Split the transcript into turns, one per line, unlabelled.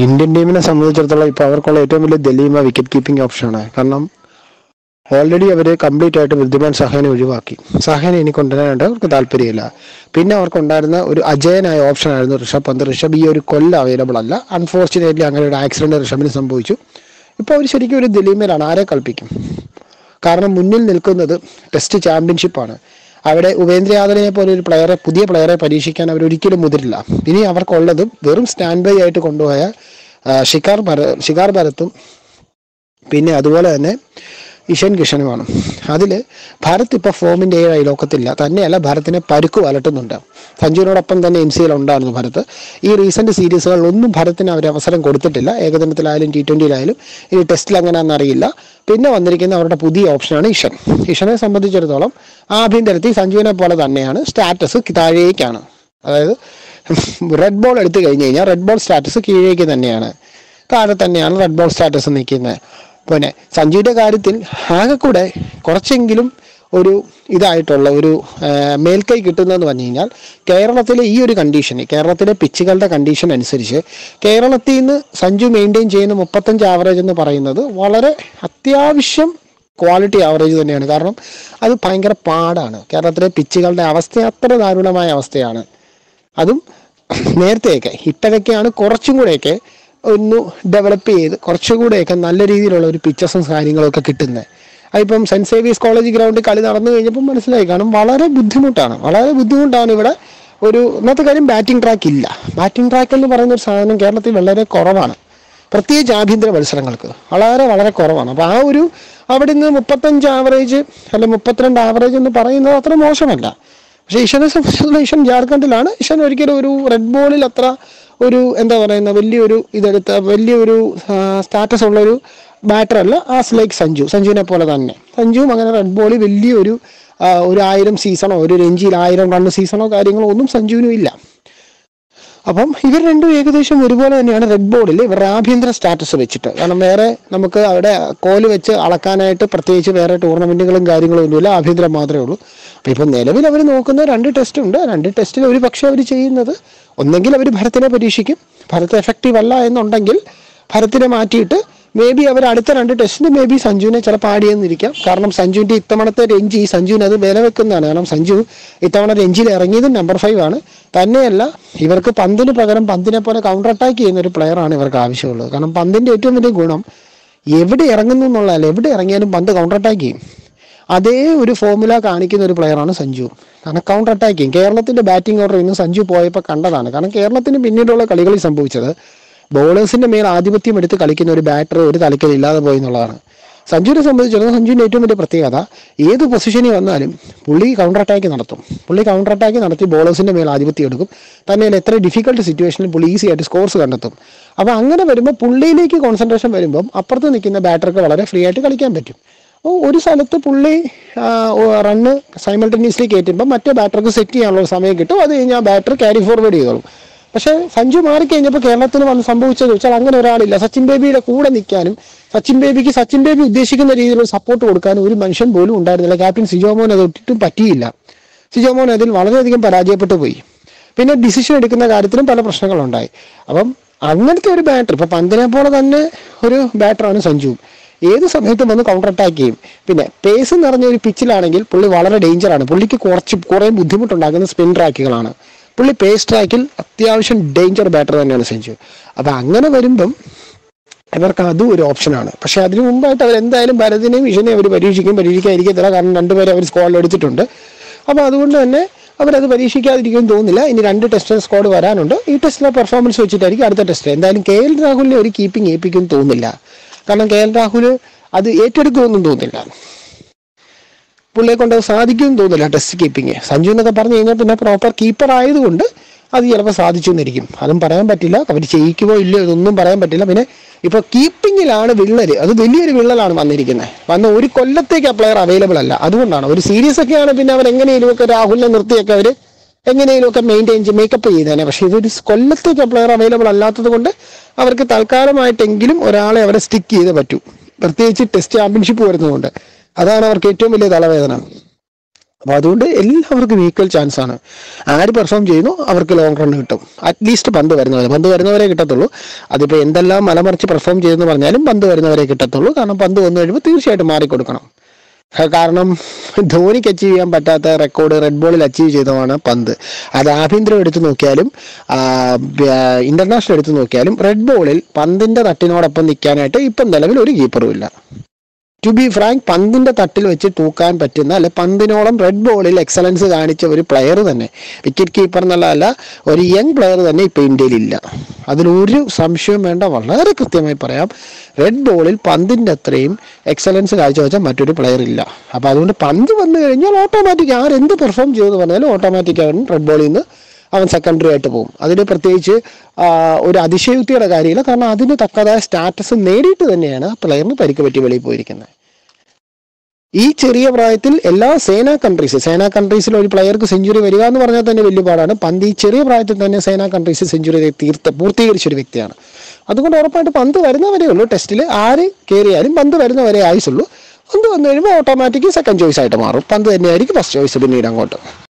Indian ടീമിനെ സംബന്ധിച്ചിടത്തോളം ഇപ്പോൾ അവർക്കുള്ള ഏറ്റവും വലിയ ദലീമ വിക്കറ്റ് കീപ്പിംഗ് ഓപ്ഷനാണ് കാരണം ഓൾറെഡി അവർ കംപ്ലീറ്റ് ആയിട്ട് വൃദ്ധിമാൻ സഹാനെ ഒഴിവാക്കി സഹാനെ ഇനി കൊണ്ടുവരാനായിട്ട് അവർക്ക് താല്പര്യമില്ല പിന്നെ അവർക്കുണ്ടായിരുന്ന ഒരു അജയനായ ഓപ്ഷൻ ആയിരുന്നു ഋഷഭ് പന്ത് ഋഷഭ് ഈ ഒരു കൊല്ലം അവൈലബിൾ അല്ല അൺഫോർച്ചുനേറ്റ്ലി അങ്ങനെ ഒരു ആക്സിഡന്റ് ഋഷഭിന് സംഭവിച്ചു ഇപ്പോൾ അവർ ശരിക്കും ഒരു ദലീമയിലാണ് ആരെ കളിപ്പിക്കും കാരണം മുന്നിൽ നിൽക്കുന്നത് ടെസ്റ്റ് ചാമ്പ്യൻഷിപ്പാണ് അവിടെ ഉപേന്ദ്ര യാദവിനെ പോലെ ഒരു പ്ലെയറെ പുതിയ പ്ലെയറെ പരീക്ഷിക്കാൻ അവർ ഒരിക്കലും മുതിരില്ല ഇനി അവർക്കുള്ളത് വെറും സ്റ്റാൻഡ് ബൈ ആയിട്ട് കൊണ്ടുപോയ ആ, ഷിക്കാർ ഭര ഷിക്കാർ ഭരത്തും പിന്നെ അതുപോലെ തന്നെ ഇഷൻ കിഷനുമാണ് അതിൽ ഭാരത് ഇപ്പോൾ ഫോമിൻ്റെ ഏഴായി ലോക്കത്തില്ല തന്നെയല്ല ഭാരതിനെ പരുക്ക് വലട്ടുന്നുണ്ട് സഞ്ജുവിനോടൊപ്പം തന്നെ എം സിയിൽ ഉണ്ടായിരുന്നു ഭരത് ഈ റീസെൻറ്റ് സീരീസുകളിലൊന്നും ഭരത്തിന് അവർ അവസരം കൊടുത്തിട്ടില്ല ഏകദിനത്തിലായാലും ടി ട്വൻ്റിയിലായാലും ഇനി ടെസ്റ്റിൽ എങ്ങനെയാണെന്ന് അറിയില്ല പിന്നെ വന്നിരിക്കുന്ന അവരുടെ പുതിയ ഓപ്ഷനാണ് ഇഷൻ ഇഷനെ സംബന്ധിച്ചിടത്തോളം ആഭ്യന്തരത്തിൽ സഞ്ജുവിനെ പോലെ തന്നെയാണ് സ്റ്റാറ്റസ് താഴേക്കാണ് അതായത് റെഡ് ബോൾ എടുത്തു കഴിഞ്ഞ് കഴിഞ്ഞാൽ റെഡ് ബോൾ സ്റ്റാറ്റസ് കീഴേക്ക് തന്നെയാണ് താഴെ തന്നെയാണ് റെഡ് ബോൾ സ്റ്റാറ്റസ് നിൽക്കുന്നത് പിന്നെ സഞ്ജുവിൻ്റെ കാര്യത്തിൽ ആകെ കൂടെ കുറച്ചെങ്കിലും ഒരു ഇതായിട്ടുള്ള ഒരു ആ, മേൽക്കൈ കിട്ടുന്നതെന്ന് പറഞ്ഞു കഴിഞ്ഞാൽ കേരളത്തിലെ ഈ ഒരു കണ്ടീഷന് കേരളത്തിലെ പിച്ചുകളുടെ കണ്ടീഷൻ അനുസരിച്ച് കേരളത്തിൽ നിന്ന് സഞ്ജു മെയിൻറ്റെയിൻ ചെയ്യുന്ന മുപ്പത്തഞ്ച് ആവറേജ് എന്ന് പറയുന്നത് വളരെ അത്യാവശ്യം ക്വാളിറ്റി ആവറേജ് തന്നെയാണ് കാരണം അത് ഭയങ്കര പാടാണ് കേരളത്തിലെ പിച്ചുകളുടെ അവസ്ഥ അത്ര ദാരുണമായ അവസ്ഥയാണ് അതും നേരത്തെയൊക്കെ ഇപ്പോഴൊക്കെയാണ് കുറച്ചും കൂടെയൊക്കെ ഒന്ന് ഡെവലപ്പ് ചെയ്ത് കുറച്ചുകൂടെയൊക്കെ നല്ല രീതിയിലുള്ള ഒരു പിക്ചേഴ്സും കാര്യങ്ങളൊക്കെ കിട്ടുന്നത് അതിപ്പം സെൻറ്റ് സേവിയസ് കോളേജ് ഗ്രൗണ്ടിൽ കളി നടന്നു കഴിഞ്ഞപ്പോൾ മനസ്സിലായി കാണും വളരെ ബുദ്ധിമുട്ടാണ് വളരെ ബുദ്ധിമുട്ടാണ് ഇവിടെ ഒരു ഇന്നത്തെ കാര്യം ബാറ്റിംഗ് ട്രാക്ക് ഇല്ല ബാറ്റിംഗ് ട്രാക്ക് എന്ന് പറയുന്ന ഒരു സാധനം കേരളത്തിൽ വളരെ കുറവാണ് പ്രത്യേകിച്ച് ആഭ്യന്തര മത്സരങ്ങൾക്ക് വളരെ വളരെ കുറവാണ് അപ്പോൾ ആ ഒരു അവിടെ നിന്ന് മുപ്പത്തഞ്ച് ആവറേജ് അല്ലെ മുപ്പത്തിരണ്ട് ആവറേജ് എന്ന് പറയുന്നത് അത്ര മോശമല്ല പക്ഷേ ഇഷനെ സംബന്ധിച്ചിടത്തോളം ഇഷൻ ജാർഖണ്ഡിലാണ് ഇഷൻ ഒരിക്കലും ഒരു റെഡ് ബോളിൽ അത്ര ഒരു എന്താ പറയുന്ന വലിയൊരു ഇതെടുത്ത വലിയൊരു സ്റ്റാറ്റസ് ഉള്ള ഒരു ബാറ്റർ അല്ല ആസ് ലൈക്ക് സഞ്ജു സഞ്ജുവിനെ പോലെ തന്നെ സഞ്ജുവും അങ്ങനെ റെഡ് ബോളിൽ വലിയൊരു ആ, ഒരു ആയിരം സീസണോ ഒരു രഞ്ജിയിൽ ആയിരം റൺ സീസണോ കാര്യങ്ങളോ ഒന്നും സഞ്ജുവിനും ഇല്ല അപ്പം ഇവർ രണ്ടും ഏകദേശം ഒരുപോലെ തന്നെയാണ് റെഡ് ബോർഡിൽ ഇവരുടെ ആഭ്യന്തര സ്റ്റാറ്റസ് വെച്ചിട്ട് കാരണം വേറെ നമുക്ക് അവിടെ കോല് വെച്ച് അളക്കാനായിട്ട് പ്രത്യേകിച്ച് വേറെ ടൂർണമെന്റുകളും കാര്യങ്ങളും ഒന്നുമില്ല ആഭ്യന്തരം മാത്രമേ ഉള്ളൂ അപ്പം ഇപ്പം നിലവിൽ അവർ നോക്കുന്ന രണ്ട് ടെസ്റ്റ് ഉണ്ട് രണ്ട് ടെസ്റ്റിൽ ഒരു പക്ഷേ അവർ ചെയ്യുന്നത് ഒന്നെങ്കിൽ അവർ ഭരത്തിനെ പരീക്ഷിക്കും ഭരത് എഫക്റ്റീവ് അല്ല എന്നുണ്ടെങ്കിൽ ഭരത്തിനെ മാറ്റിയിട്ട് മേ ബി അവർ അടുത്ത രണ്ട് ടെസ്റ്റിന് മേ ബി സഞ്ജുവിനെ ചിലപ്പോൾ ആടിയെന്നിരിക്കാം കാരണം സഞ്ജുവിൻ്റെ ഇത്തവണത്തെ രഞ്ജി സഞ്ജുവിന് അത് വില വെക്കുന്നതാണ് കാരണം സഞ്ജു ഇത്തവണ രഞ്ജിയിൽ ഇറങ്ങിയത് നമ്പർ ഫൈവ് ആണ് തന്നെയല്ല ഇവർക്ക് പന്തിന് പകരം പന്തിനെ പോലെ കൗണ്ടർ അറ്റാക്ക് ചെയ്യുന്ന ഒരു പ്ലെയറാണ് ഇവർക്ക് ആവശ്യമുള്ളത് കാരണം പന്തിൻ്റെ ഏറ്റവും വലിയ ഗുണം എവിടെ ഇറങ്ങുന്നു എന്നുള്ളതല്ല എവിടെ ഇറങ്ങിയാലും പന്ത് കൗണ്ടർ അറ്റാക്ക് ചെയ്യും അതേ ഒരു ഫോർമുല കാണിക്കുന്ന ഒരു പ്ലെയറാണ് സഞ്ജു കാരണം കൗണ്ടർ അറ്റാക്ക് ചെയ്യും കേരളത്തിന്റെ ബാറ്റിംഗ് ഓർഡർ ഇന്ന് സഞ്ജു പോയപ്പോൾ കണ്ടതാണ് കാരണം കേരളത്തിന് പിന്നീടുള്ള കളികളിൽ സംഭവിച്ചത് ബോളേഴ്സിന്റെ മേൽ ആധിപത്യം എടുത്ത് കളിക്കുന്ന ഒരു ബാറ്റർ ഒരു തലയ്ക്കൽ ഇല്ലാതെ പോയി എന്നുള്ളതാണ് സഞ്ജുവിനെ സംബന്ധിച്ചിടത്തോളം സഞ്ജുവിന്റെ ഏറ്റവും വലിയ പ്രത്യേകത ഏത് പൊസിഷനിൽ വന്നാലും പുള്ളി കൗണ്ടർ അറ്റാക്ക് നടത്തും പുള്ളി കൗണ്ടർ അറ്റാക്ക് നടത്തി ബോളേഴ്സിന്റെ മേൽ ആധിപത്യം എടുക്കും തന്നെ എത്ര ഡിഫിക്കൽട്ട് സിറ്റുവേഷനിൽ പുള്ളി ഈസി ആയിട്ട് സ്കോർസ് കണ്ടെത്തും അപ്പോൾ അങ്ങനെ വരുമ്പോൾ പുള്ളിയിലേക്ക് കോൺസെൻട്രേഷൻ വരുമ്പം അപ്പുറത്ത് നിൽക്കുന്ന ബാറ്റർക്ക് വളരെ ഫ്രീ ആയിട്ട് കളിക്കാൻ പറ്റും അപ്പോൾ ഒരു സ്ഥലത്ത് പുള്ളി റണ്ണ് സൈമൾട്ടേനിയസ്ലി കയറ്റുമ്പോൾ മറ്റേ ബാറ്റർക്ക് സെറ്റ് ചെയ്യാനുള്ള ഒരു സമയം കിട്ടും അത് കഴിഞ്ഞാൽ ബാറ്റർ ക്യാരി ഫോർവേഡ് ചെയ്തോളും പക്ഷേ സഞ്ജു മാറിക്കഴിഞ്ഞപ്പോൾ കേരളത്തിന് വന്ന് സംഭവിച്ചത് വെച്ചാൽ അങ്ങനെ ഒരാളില്ല സച്ചിൻ ബേബിയുടെ കൂടെ നിൽക്കാനും സച്ചിൻ ബേബിക്ക് സച്ചിൻ ബേബി ഉദ്ദേശിക്കുന്ന രീതിയിലുള്ള സപ്പോർട്ട് കൊടുക്കാനും ഒരു മനുഷ്യൻ പോലും ഉണ്ടായിരുന്നില്ല ക്യാപ്റ്റൻ സിജോമോൻ അത് ഒട്ടിട്ടും പറ്റിയില്ല സിജോമോൻ അതിൽ വളരെയധികം പരാജയപ്പെട്ടു പോയി പിന്നെ ഡിസിഷൻ എടുക്കുന്ന കാര്യത്തിലും പല പ്രശ്നങ്ങളുണ്ടായി അപ്പം അങ്ങനത്തെ ഒരു ബാറ്റർ ഇപ്പൊ പന്തിനെ പോലെ തന്നെ ഒരു ബാറ്ററാണ് സഞ്ജു ഏത് സമയത്തും വന്ന് കൗണ്ടർ അറ്റാക്ക് ചെയ്യും പിന്നെ പേസ് നിറഞ്ഞ ഒരു പിച്ചിലാണെങ്കിൽ പുള്ളി വളരെ ഡേഞ്ചറാണ് പുള്ളിക്ക് കുറച്ച് കുറേ ബുദ്ധിമുട്ടുണ്ടാക്കുന്ന സ്പിൻ ട്രാക്കുകളാണ് പുള്ളി പേസ് ട്രാക്കിൽ അത്യാവശ്യം ഡേഞ്ചർ ബാറ്റർ തന്നെയാണ് സഞ്ജു അപ്പൊ അങ്ങനെ വരുമ്പം അവർക്ക് അതും ഒരു ഓപ്ഷനാണ് പക്ഷെ അതിനു മുമ്പായിട്ട് അവർ എന്തായാലും ഭരതിനെയും വിഷനെയും അവർ പരീക്ഷിക്കും പരീക്ഷിക്കാതിരിക്കത്തില്ല കാരണം രണ്ടുപേരെ അവർ സ്ക്വാഡിൽ എടുത്തിട്ടുണ്ട് അപ്പോൾ അതുകൊണ്ട് തന്നെ അവരത് പരീക്ഷിക്കാതിരിക്കും തോന്നുന്നില്ല ഇനി രണ്ട് ടെസ്റ്റ് സ്ക്വാഡ് വരാനുണ്ട് ഈ ടെസ്റ്റിലെ പെർഫോമൻസ് വെച്ചിട്ടായിരിക്കും അടുത്ത ടെസ്റ്റ് എന്തായാലും കെ എൽ രാഹുലിനെ ഒരു കീപ്പിംഗ് ഏൽപ്പിക്കും തോന്നുന്നില്ല കാരണം കെ എൽ രാഹുൽ അത് ഏറ്റെടുക്കുമെന്നും തോന്നുന്നില്ല പുള്ളിയെ കൊണ്ട് അത് സാധിക്കുമെന്ന് തോന്നുന്നില്ല ടെസ്റ്റ് കീപ്പിംഗ് സഞ്ജു എന്നൊക്കെ പറഞ്ഞു കഴിഞ്ഞാൽ പിന്നെ പ്രോപ്പർ കീപ്പർ ആയതുകൊണ്ട് അത് ചിലപ്പോൾ സാധിച്ചു എന്നിരിക്കും അതും പറയാൻ പറ്റില്ല അവർ ചെയ്യിക്കുമോ ഇല്ലയോ ഇതൊന്നും പറയാൻ പറ്റില്ല പിന്നെ ഇപ്പൊ കീപ്പിങ്ങിലാണ് വിള്ളല് അത് വലിയൊരു വിള്ളലാണ് വന്നിരിക്കുന്നത് വന്ന ഒരു കൊല്ലത്തേക്ക് ആ പ്ലെയർ അവൈലബിൾ അല്ല അതുകൊണ്ടാണ് ഒരു സീരീസ് ഒക്കെയാണ് പിന്നെ അവർ എങ്ങനെയെങ്കിലുമൊക്കെ രാഹുലിനെ നിർത്തിയൊക്കെ അവർ എങ്ങനെയെങ്കിലുമൊക്കെ മെയിൻറ്റെയിൻ ചെയ്ത് മേക്കപ്പ് ചെയ്തേനെ പക്ഷേ ഇതൊരു കൊല്ലത്തേക്ക് ആ പ്ലെയർ അവൈലബിൾ അല്ലാത്തത് കൊണ്ട് അവർക്ക് തൽക്കാലമായിട്ടെങ്കിലും ഒരാളെ അവരെ സ്റ്റിക്ക് ചെയ്തേ പറ്റൂ പ്രത്യേകിച്ച് ടെസ്റ്റ് ചാമ്പ്യൻഷിപ്പ് വരുന്നതുകൊണ്ട് അതാണ് അവർക്ക് ഏറ്റവും വലിയ തലവേദന അപ്പോൾ അതുകൊണ്ട് എല്ലാവർക്കും ഈക്വൽ ചാൻസ് ആണ് ആര് പെർഫോം ചെയ്യുന്നു അവർക്ക് ലോങ് റൺ കിട്ടും അറ്റ്ലീസ്റ്റ് പന്ത് വരുന്നവരെ പന്ത് വരുന്നവരെ കിട്ടത്തുള്ളൂ അതിപ്പോൾ എന്തെല്ലാം മലമറിച്ച് പെർഫോം ചെയ്തെന്ന് പറഞ്ഞാലും പന്ത് വരുന്നവരെ കിട്ടത്തുള്ളൂ കാരണം പന്ത് വന്നു കഴിയുമ്പോൾ തീർച്ചയായിട്ടും മാറിക്കൊടുക്കണം ഹ, കാരണം ധോണിക്ക് അച്ചീവ് ചെയ്യാൻ പറ്റാത്ത റെക്കോർഡ് റെഡ് ബോളിൽ അച്ചീവ് ചെയ്തതാണ് പന്ത് അത് ആഭ്യന്തരം എടുത്തു നോക്കിയാലും ഇന്റർനാഷണൽ എടുത്തു നോക്കിയാലും റെഡ് ബോളിൽ പന്തിന്റെ തട്ടിനോടൊപ്പം നിൽക്കാനായിട്ട് ഇപ്പം നിലവിൽ ഒരു കീപ്പറും ഇല്ല ടു ബി ഫ്രാങ്ക് പന്തിന്റെ തട്ടിൽ വെച്ച് തൂക്കാൻ പറ്റുന്ന അല്ലെ പന്തിനോളം റെഡ് ബോളിൽ എക്സലൻസ് കാണിച്ച ഒരു പ്ലെയർ തന്നെ വിക്കറ്റ് കീപ്പർ എന്നുള്ളതല്ല ഒരു യങ് പ്ലെയർ തന്നെ ഇപ്പൊ ഇന്ത്യയിലില്ല അതിലൊരു സംശയവും വേണ്ട വളരെ കൃത്യമായി പറയാം റെഡ് ബോളിൽ പന്തിന്റെ അത്രയും എക്സലൻസ് കാഴ്ചവെച്ച മറ്റൊരു പ്ലെയർ ഇല്ല അപ്പൊ അതുകൊണ്ട് പന്ത് വന്നു കഴിഞ്ഞാൽ ഓട്ടോമാറ്റിക് ആരെന്ത് പെർഫോം ചെയ്തു പറഞ്ഞാലും ഓട്ടോമാറ്റിക് അവൻ റെഡ് ബോളിൽ നിന്ന് അവൻ സെക്കൻഡറി ആയിട്ട് പോകും അതിന് പ്രത്യേകിച്ച് ആ, ഒരു അതിശയോക്തിയുടെ കാര്യമില്ല കാരണം അതിന് തക്കതായ സ്റ്റാറ്റസ് നേടിയിട്ട് തന്നെയാണ് ആ പ്ലെയറിന് പരിക്ക് പറ്റി വെളിയിൽ പോയിരിക്കുന്നത് ഈ ചെറിയ പ്രായത്തിൽ എല്ലാ സേന കൺട്രീസ് സേന കൺട്രീസിൽ ഒരു പ്ലെയർക്ക് സെഞ്ചുറി വരിക എന്ന് പറഞ്ഞാൽ തന്നെ വലിയ പാടാണ് പന്ത് ഈ ചെറിയ പ്രായത്തിൽ തന്നെ സേന കൺട്രീസ് സെഞ്ചുറി തീർത്ത പൂർത്തീകരിച്ച ഒരു വ്യക്തിയാണ് അതുകൊണ്ട് ഉറപ്പായിട്ട് പന്ത് വരുന്നവരേ ഉള്ളൂ ടെസ്റ്റിൽ ആര് കയറിയാലും പന്ത് വരുന്നവരെ ആയുസുള്ളൂ പന്ത് വന്നു കഴിയുമ്പോൾ ഓട്ടോമാറ്റിക് സെക്കൻഡ് ചോയ്സ് ആയിട്ട് മാറും പന്ത് തന്നെയായിരിക്കും ഫസ്റ്റ് ചോയ്സ് പിന്നീട് അങ്ങോട്ട്